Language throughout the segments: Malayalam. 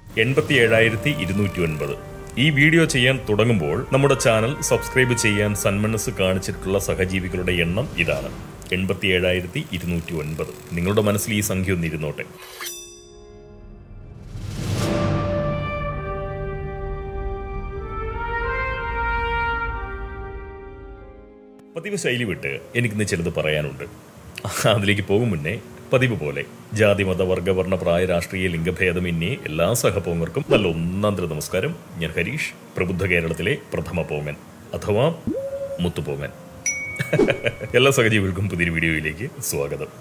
എൺപത്തി ഏഴായിരത്തി ഇരുന്നൂറ്റി ഒൻപത് ഈ വീഡിയോ ചെയ്യാൻ തുടങ്ങുമ്പോൾ നമ്മുടെ ചാനൽ സബ്സ്ക്രൈബ് ചെയ്യാൻ സന്മനസ് കാണിച്ചിട്ടുള്ള സഹജീവികളുടെ എണ്ണം ഇതാണ് എൺപത്തി ഏഴായിരത്തി ഇരുന്നൂറ്റി ഒൻപത് നിങ്ങളുടെ മനസ്സിൽ ഈ സംഖ്യ ഒന്ന് ഇരുന്നോട്ടെ പതിവ് ശൈലി വിട്ട് എനിക്കിന്ന് ചിലത് പറയാനുണ്ട് അതിലേക്ക് പോകും മുന്നേ പതിവ് പോലെ ജാതി മത വർഗ വർണ്ണ പ്രായ രാഷ്ട്രീയ ലിംഗഭേദമന്യേ എല്ലാ സഹപോങ്ങർക്കും നല്ല ഒന്നാന്തര നമസ്കാരം ഞാൻ ഹരീഷ് പ്രബുദ്ധ കേരളത്തിലെ പ്രഥമ പോങ്ങൻ അഥവാ മുത്തുപോങ്ങൻ എല്ലാ സഹജീവികൾക്കും പുതിയൊരു വീഡിയോയിലേക്ക് സ്വാഗതം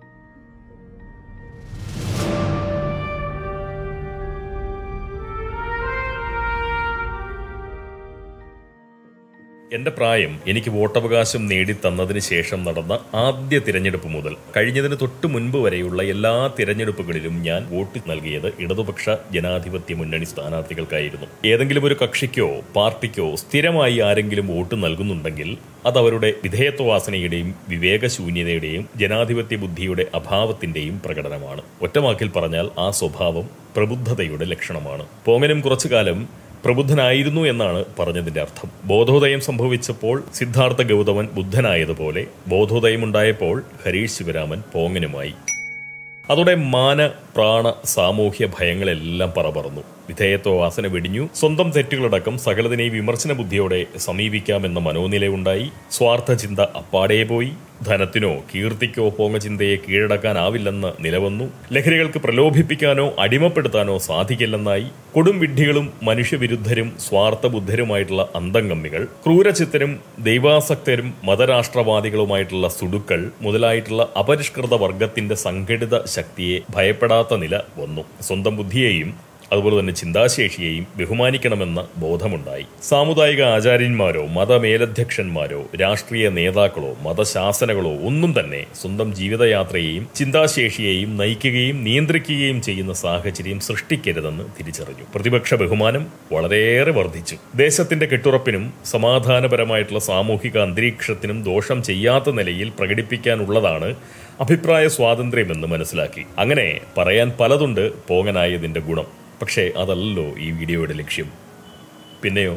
എന്റെ പ്രായം എനിക്ക് വോട്ടവകാശം നേടിത്തന്നതിന് ശേഷം നടന്ന ആദ്യ തിരഞ്ഞെടുപ്പ് മുതൽ കഴിഞ്ഞതിന് തൊട്ടു മുൻപ് വരെയുള്ള എല്ലാ തിരഞ്ഞെടുപ്പുകളിലും ഞാൻ വോട്ട് നൽകിയത് ഇടതുപക്ഷ ജനാധിപത്യ മുന്നണി സ്ഥാനാർത്ഥികൾക്കായിരുന്നു ഏതെങ്കിലും ഒരു കക്ഷിക്കോ പാർട്ടിക്കോ സ്ഥിരമായി ആരെങ്കിലും വോട്ട് നൽകുന്നുണ്ടെങ്കിൽ അത് അവരുടെ വിധേയത്വവാസനയുടെയും വിവേകശൂന്യതയുടെയും ജനാധിപത്യ ബുദ്ധിയുടെ അഭാവത്തിന്റെയും പ്രകടനമാണ് ഒറ്റവാക്കിൽ പറഞ്ഞാൽ ആ സ്വഭാവം പ്രബുദ്ധതയുടെ ലക്ഷണമാണ് പോങ്ങനും കുറച്ചു കാലം പ്രബുദ്ധനായിരുന്നു എന്നാണ് പറഞ്ഞതിന്റെ അർത്ഥം ബോധോദയം സംഭവിച്ചപ്പോൾ സിദ്ധാർത്ഥ ഗൗതമൻ ബുദ്ധനായതുപോലെ ബോധോദയമുണ്ടായപ്പോൾ ഹരീഷ് ശിവരാമൻ പോങ്ങനുമായി അതോടെ മാന പ്രാണ സാമൂഹ്യ ഭയങ്ങളെല്ലാം പറപറന്നു വിധേയത്വ വാസന വെടിഞ്ഞു സ്വന്തം തെറ്റുകളടക്കം സകലതിനെ വിമർശന ബുദ്ധിയോടെ സമീപിക്കാമെന്ന മനോനിലയുണ്ടായി സ്വാർത്ഥ ചിന്ത അപ്പാടേ പോയി ധനത്തിനോ കീർത്തിക്കോ പോങ്ങ ചിന്തയെ കീഴടക്കാനാവില്ലെന്ന് നിലവന്നു ലഹരികൾക്ക് പ്രലോഭിപ്പിക്കാനോ അടിമപ്പെടുത്താനോ സാധിക്കില്ലെന്നായി കൊടും വിഡ്ഢികളും മനുഷ്യവിരുദ്ധരും സ്വാർത്ഥബുദ്ധരുമായിട്ടുള്ള അന്തംഗമ്മികൾ ക്രൂരചിത്തരും ദൈവാസക്തരും മതരാഷ്ട്രവാദികളുമായിട്ടുള്ള സുടുക്കൾ മുതലായിട്ടുള്ള അപരിഷ്കൃത വർഗത്തിന്റെ സംഘടിത ശക്തിയെ ഭയപ്പെടാത്ത നില വന്നു സ്വന്തം ബുദ്ധിയെയും അതുപോലെ തന്നെ ചിന്താശേഷിയെയും ബഹുമാനിക്കണമെന്ന ബോധമുണ്ടായി സാമുദായിക ആചാര്യന്മാരോ മതമേലധ്യക്ഷന്മാരോ രാഷ്ട്രീയ നേതാക്കളോ മതശാസനകളോ ഒന്നും തന്നെ സ്വന്തം ജീവിതയാത്രയെയും ചിന്താശേഷിയെയും നയിക്കുകയും നിയന്ത്രിക്കുകയും ചെയ്യുന്ന സാഹചര്യം സൃഷ്ടിക്കരുതെന്ന് തിരിച്ചറിഞ്ഞു പ്രതിപക്ഷ ബഹുമാനം വളരെയേറെ വർദ്ധിച്ചു ദേശത്തിന്റെ കെട്ടുറപ്പിനും സമാധാനപരമായിട്ടുള്ള സാമൂഹിക അന്തരീക്ഷത്തിനും ദോഷം ചെയ്യാത്ത നിലയിൽ പ്രകടിപ്പിക്കാനുള്ളതാണ് അഭിപ്രായ സ്വാതന്ത്ര്യമെന്ന് മനസ്സിലാക്കി അങ്ങനെ പറയാൻ പലതുണ്ട് പോങ്ങനായതിന്റെ ഗുണം പക്ഷേ അതല്ലല്ലോ ഈ വീഡിയോയുടെ ലക്ഷ്യം പിന്നെയോ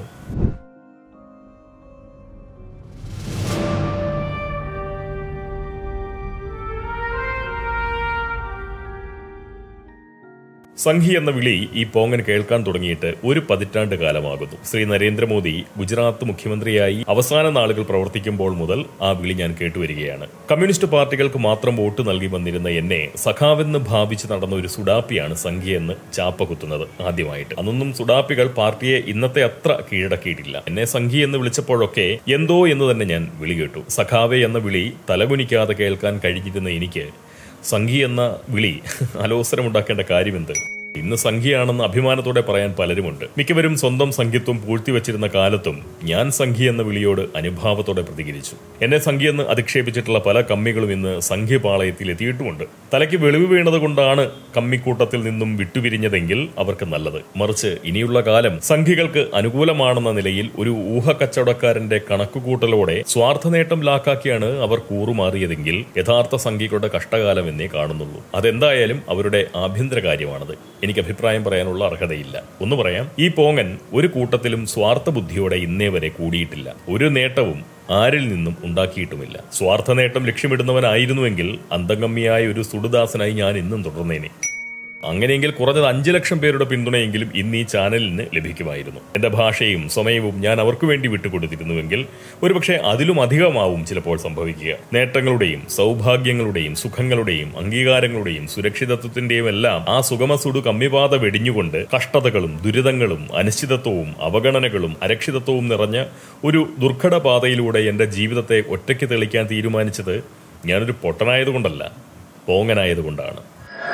സംഘി എന്ന വിളി ഈ പോങ്ങൻ കേൾക്കാൻ തുടങ്ങിയിട്ട് ഒരു പതിറ്റാണ്ട് കാലമാകുന്നു ശ്രീ നരേന്ദ്രമോദി ഗുജറാത്ത് മുഖ്യമന്ത്രിയായി അവസാന നാളുകൾ പ്രവർത്തിക്കുമ്പോൾ മുതൽ ആ വിളി ഞാൻ കേട്ടുവരികയാണ് കമ്മ്യൂണിസ്റ്റ് പാർട്ടികൾക്ക് മാത്രം വോട്ട് നൽകി വന്നിരുന്ന എന്നെ സഖാവെന്ന് ഭാവിച്ച് നടന്ന ഒരു സുഡാപ്പിയാണ് സംഘി എന്ന് ചാപ്പ കുത്തുന്നത് ആദ്യമായിട്ട് അന്നൊന്നും സുഡാപ്പികൾ പാർട്ടിയെ ഇന്നത്തെ അത്ര കീഴടക്കിയിട്ടില്ല എന്നെ സംഘി എന്ന് വിളിച്ചപ്പോഴൊക്കെ എന്തോ എന്ന് തന്നെ ഞാൻ വിളി കേട്ടു സഖാവെ എന്ന വിളി തലകുനിക്കാതെ കേൾക്കാൻ കഴിഞ്ഞിരുന്ന എനിക്ക് സംഘി എന്ന വിളി അലോസരമുണ്ടാക്കേണ്ട കാര്യമെന്ത് ഇന്ന് സംഖ്യയാണെന്ന് അഭിമാനത്തോടെ പറയാൻ പലരുമുണ്ട് മിക്കവരും സ്വന്തം സംഖ്യത്വം പൂഴ്ത്തിവച്ചിരുന്ന കാലത്തും ഞാൻ സംഖ്യ എന്ന വിളിയോട് അനുഭാവത്തോടെ പ്രതികരിച്ചു എന്നെ സംഖ്യ എന്ന് അധിക്ഷേപിച്ചിട്ടുള്ള പല കമ്മികളും ഇന്ന് സംഖ്യപാളയത്തിൽ എത്തിയിട്ടുമുണ്ട് തലയ്ക്ക് വെളിവ് വീണത് കൊണ്ടാണ് കമ്മിക്കൂട്ടത്തിൽ നിന്നും വിട്ടുപിരിഞ്ഞതെങ്കിൽ അവർക്ക് നല്ലത് മറിച്ച് ഇനിയുള്ള കാലം സംഖ്യകൾക്ക് അനുകൂലമാണെന്ന നിലയിൽ ഒരു ഊഹക്കച്ചവടക്കാരന്റെ കണക്കുകൂട്ടലോടെ സ്വാർത്ഥ നേട്ടം ലാക്കാക്കിയാണ് അവർ കൂറുമാറിയതെങ്കിൽ യഥാർത്ഥ സംഖ്യകളുടെ കഷ്ടകാലം എന്നേ കാണുന്നുള്ളൂ അതെന്തായാലും അവരുടെ ആഭ്യന്തര കാര്യമാണത് എനിക്ക് അഭിപ്രായം പറയാനുള്ള അർഹതയില്ല ഒന്ന് പറയാം ഈ പോങ്ങൻ ഒരു കൂട്ടത്തിലും സ്വാർത്ഥ ബുദ്ധിയോടെ ഇന്നേ വരെ കൂടിയിട്ടില്ല ഒരു നേട്ടവും ആരിൽ നിന്നും ഉണ്ടാക്കിയിട്ടുമില്ല സ്വാർത്ഥ നേട്ടം ലക്ഷ്യമിടുന്നവനായിരുന്നുവെങ്കിൽ അന്തംഗമ്മിയായ ഒരു സുടുദാസനായി ഞാൻ ഇന്നും തുടർന്നേനെ അങ്ങനെയെങ്കിൽ കുറഞ്ഞത് അഞ്ചു ലക്ഷം പേരുടെ പിന്തുണയെങ്കിലും ഇന്ന് ഈ ചാനലിന് ലഭിക്കുമായിരുന്നു എന്റെ ഭാഷയും സമയവും ഞാൻ അവർക്ക് വേണ്ടി വിട്ടുകൊടുത്തിരുന്നുവെങ്കിൽ ഒരുപക്ഷെ അതിലും അധികമാവും ചിലപ്പോൾ സംഭവിക്കുക നേട്ടങ്ങളുടെയും സൗഭാഗ്യങ്ങളുടെയും സുഖങ്ങളുടെയും അംഗീകാരങ്ങളുടെയും സുരക്ഷിതത്വത്തിന്റെയും എല്ലാം ആ സുഗമസുടു കമ്മിപാത വെടിഞ്ഞുകൊണ്ട് കഷ്ടതകളും ദുരിതങ്ങളും അനിശ്ചിതത്വവും അവഗണനകളും അരക്ഷിതത്വവും നിറഞ്ഞ ഒരു ദുർഘട പാതയിലൂടെ എന്റെ ജീവിതത്തെ ഒറ്റയ്ക്ക് തെളിക്കാൻ തീരുമാനിച്ചത് ഞാനൊരു പൊട്ടനായതുകൊണ്ടല്ല പോങ്ങനായതുകൊണ്ടാണ്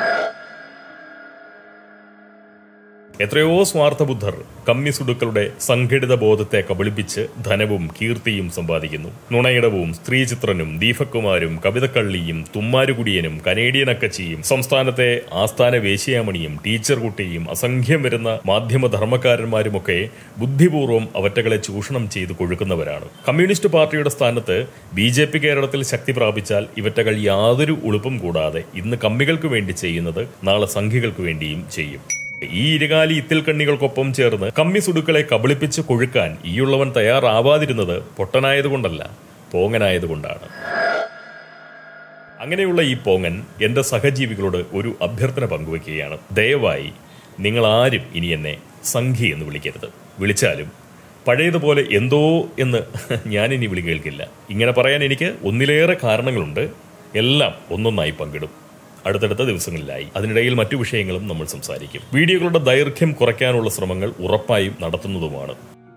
എത്രയോ സ്വാർത്ഥബുദ്ധർ കമ്മിസുടുക്കളുടെ സംഘടിത ബോധത്തെ കബളിപ്പിച്ച് ധനവും കീർത്തിയും സമ്പാദിക്കുന്നു നുണയിടവും സ്ത്രീചിത്രനും ദീപക്കുമാരും കവിതക്കള്ളിയും തുമ്മാരുകുടിയനും കനേഡിയൻ അക്കച്ചിയും സംസ്ഥാനത്തെ ആസ്ഥാന വേശ്യാമണിയും ടീച്ചർ കുട്ടിയും അസംഖ്യം വരുന്ന മാധ്യമ ധർമ്മക്കാരന്മാരുമൊക്കെ ബുദ്ധിപൂർവ്വം അവറ്റകളെ ചൂഷണം ചെയ്ത് കൊഴുക്കുന്നവരാണ് കമ്മ്യൂണിസ്റ്റ് പാർട്ടിയുടെ സ്ഥാനത്ത് ബി ജെ പി കേരളത്തിൽ ശക്തി പ്രാപിച്ചാൽ ഇവറ്റകൾ യാതൊരു ഉളുപ്പും കൂടാതെ ഇന്ന് കമ്മികൾക്ക് വേണ്ടി ചെയ്യുന്നത് നാളെ സംഘികൾക്ക് വേണ്ടിയും ചെയ്യും ഈ ഇരുകാലി ഇത്തിൽക്കണ്ണികൾക്കൊപ്പം ചേർന്ന് കമ്മി സുടുക്കളെ കബളിപ്പിച്ച് കൊഴുക്കാൻ ഈയുള്ളവൻ തയ്യാറാവാതിരുന്നത് പൊട്ടനായതുകൊണ്ടല്ല പോങ്ങനായതുകൊണ്ടാണ് അങ്ങനെയുള്ള ഈ പോങ്ങൻ എന്റെ സഹജീവികളോട് ഒരു അഭ്യർത്ഥന പങ്കുവെക്കുകയാണ് ദയവായി നിങ്ങൾ ആരും ഇനി എന്നെ സംഘി എന്ന് വിളിക്കരുത് വിളിച്ചാലും പഴയതുപോലെ എന്തോ എന്ന് ഞാനിനി വിളി കേൾക്കില്ല ഇങ്ങനെ പറയാൻ എനിക്ക് ഒന്നിലേറെ കാരണങ്ങളുണ്ട് എല്ലാം ഒന്നൊന്നായി പങ്കിടും അടുത്തടുത്ത ദിവസങ്ങളിലായി അതിനിടയിൽ മറ്റു വിഷയങ്ങളും നമ്മൾ സംസാരിക്കും വീഡിയോകളുടെ ദൈർഘ്യം കുറയ്ക്കാനുള്ള ശ്രമങ്ങൾ ഉറപ്പായും നടത്തുന്നതുമാണ്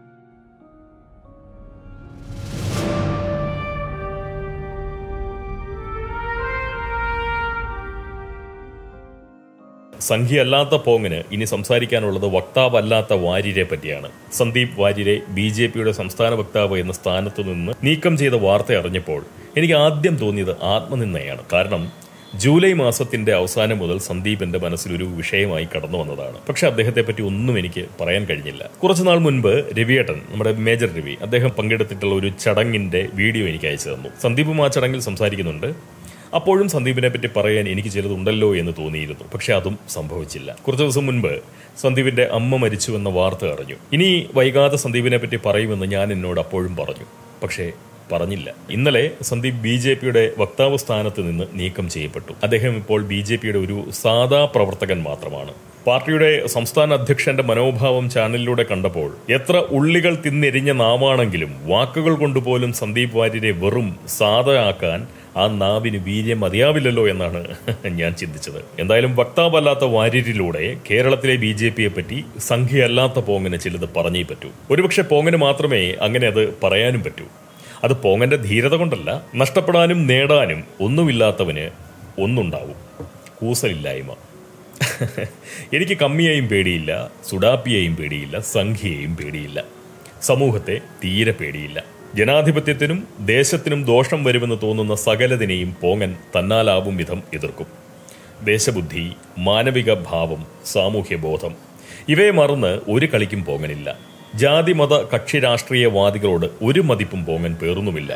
സംഖ്യയല്ലാത്ത പോങ്ങിന് ഇനി സംസാരിക്കാനുള്ളത് വക്താവല്ലാത്ത വാര്യരെ പറ്റിയാണ് സന്ദീപ് വാര്യരെ ബി ജെ പിയുടെ സംസ്ഥാന വക്താവ് എന്ന സ്ഥാനത്തു നിന്ന് നീക്കം ചെയ്ത വാർത്ത അറിഞ്ഞപ്പോൾ എനിക്ക് ആദ്യം തോന്നിയത് ആത്മനിന്ദയാണ് കാരണം ജൂലൈ മാസത്തിന്റെ അവസാനം മുതൽ സന്ദീപിന്റെ മനസ്സിൽ ഒരു വിഷയമായി കടന്നു വന്നതാണ് പക്ഷെ അദ്ദേഹത്തെ പറ്റി ഒന്നും എനിക്ക് പറയാൻ കഴിഞ്ഞില്ല കുറച്ചുനാൾ മുൻപ് രവിയേട്ടൻ നമ്മുടെ മേജർ രവി അദ്ദേഹം പങ്കെടുത്തിട്ടുള്ള ഒരു ചടങ്ങിന്റെ വീഡിയോ എനിക്ക് അയച്ചു തന്നു സന്ദീപും ആ ചടങ്ങിൽ സംസാരിക്കുന്നുണ്ട് അപ്പോഴും സന്ദീപിനെ പറ്റി പറയാൻ എനിക്ക് ചിലതുണ്ടല്ലോ എന്ന് തോന്നിയിരുന്നു പക്ഷെ അതും സംഭവിച്ചില്ല കുറച്ചു ദിവസം മുൻപ് സന്ദീപിന്റെ അമ്മ മരിച്ചു എന്ന വാർത്ത അറിഞ്ഞു ഇനി വൈകാതെ സന്ദീപിനെ പറ്റി പറയുമെന്ന് ഞാൻ എന്നോട് അപ്പോഴും പറഞ്ഞു പക്ഷേ പറഞ്ഞില്ല ഇന്നലെ സന്ദീപ് ബി ജെ പിയുടെ വക്താവ് സ്ഥാനത്ത് നിന്ന് നീക്കം ചെയ്യപ്പെട്ടു അദ്ദേഹം ഇപ്പോൾ ബി ജെ പിയുടെ ഒരു സാധാ പ്രവർത്തകൻ മാത്രമാണ് പാർട്ടിയുടെ സംസ്ഥാന അധ്യക്ഷന്റെ മനോഭാവം ചാനലിലൂടെ കണ്ടപ്പോൾ എത്ര ഉള്ളികൾ തിന്നെരിഞ്ഞ നാമാണെങ്കിലും വാക്കുകൾ കൊണ്ടുപോലും സന്ദീപ് വാര്യരെ വെറും സാധയാക്കാൻ ആ നാവിന് വീര്യം മതിയാവില്ലല്ലോ എന്നാണ് ഞാൻ ചിന്തിച്ചത് എന്തായാലും വക്താവല്ലാത്ത വാര്യരിലൂടെ കേരളത്തിലെ ബി ജെ പിയെ പറ്റി സംഖ്യയല്ലാത്ത പോങ്ങിന് ചിലത് പറഞ്ഞേ പറ്റൂ ഒരുപക്ഷെ പോങ്ങിന് മാത്രമേ അങ്ങനെ അത് പറയാനും പറ്റൂ അത് പോങ്ങന്റെ ധീരത കൊണ്ടല്ല നഷ്ടപ്പെടാനും നേടാനും ഒന്നുമില്ലാത്തവന് ഒന്നുണ്ടാവും കൂസലില്ലായ്മ എനിക്ക് കമ്മിയെയും പേടിയില്ല സുഡാപ്പിയെയും പേടിയില്ല സംഖ്യയെയും പേടിയില്ല സമൂഹത്തെ തീരെ പേടിയില്ല ജനാധിപത്യത്തിനും ദേശത്തിനും ദോഷം വരുമെന്ന് തോന്നുന്ന സകലതിനെയും പോങ്ങൻ തന്നാലാവും വിധം എതിർക്കും ദേശബുദ്ധി മാനവിക ഭാവം സാമൂഹ്യബോധം ഇവയെ മറന്ന് ഒരു കളിക്കും പോങ്ങനില്ല ജാതി മത കക്ഷി രാഷ്ട്രീയവാദികളോട് ഒരു മതിപ്പും പോങ്ങൻ പേറുന്നുമില്ല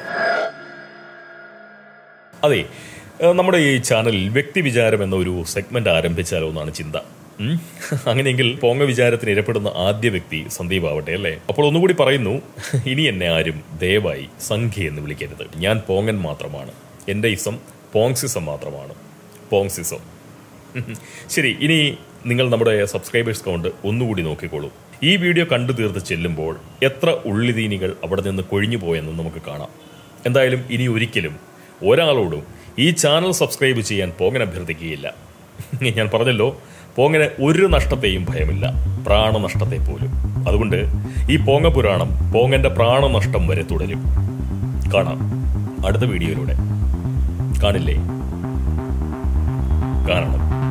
അതെ ഏഹ് നമ്മുടെ ഈ ചാനലിൽ വ്യക്തിവിചാരം എന്ന ഒരു സെഗ്മെന്റ് ആരംഭിച്ചാലോ എന്നാണ് ചിന്ത ഉം? അങ്ങനെയെങ്കിൽ പോങ്ങ വിചാരത്തിന് ഇരപ്പെടുന്ന ആദ്യ വ്യക്തി സന്ദീപ് ആവട്ടെ അല്ലേ അപ്പോൾ ഒന്നുകൂടി പറയുന്നു ഇനി എന്നെ ആരും ദയവായി സംഖ്യ എന്ന് വിളിക്കരുത് ഞാൻ പോങ്ങൻ മാത്രമാണ് എന്റെ ഇസം പോങ്സിസം മാത്രമാണ് പോങ്സിസം ശരി ഇനി നിങ്ങൾ നമ്മുടെ സബ്സ്ക്രൈബേഴ്സ് കൗണ്ട് ഒന്നുകൂടി നോക്കിക്കോളൂ ഈ വീഡിയോ കണ്ടു തീർത്ത് ചെല്ലുമ്പോൾ എത്ര ഉള്ളിതീനികൾ അവിടെ നിന്ന് കൊഴിഞ്ഞു പോയെന്ന് നമുക്ക് കാണാം എന്തായാലും ഇനി ഒരിക്കലും ഒരാളോടും ഈ ചാനൽ സബ്സ്ക്രൈബ് ചെയ്യാൻ പോങ്ങൻ അഭ്യർത്ഥിക്കുകയില്ല ഞാൻ പറഞ്ഞല്ലോ പോങ്ങനെ ഒരു നഷ്ടത്തെയും ഭയമില്ല പ്രാണനഷ്ടത്തെ പോലും അതുകൊണ്ട് ഈ പോങ്ങ പുരാണം പോങ്ങന്റെ പ്രാണനഷ്ടം വരെ തുടരും കാണാം അടുത്ത വീഡിയോയിലൂടെ കാണില്ലേ കാണണം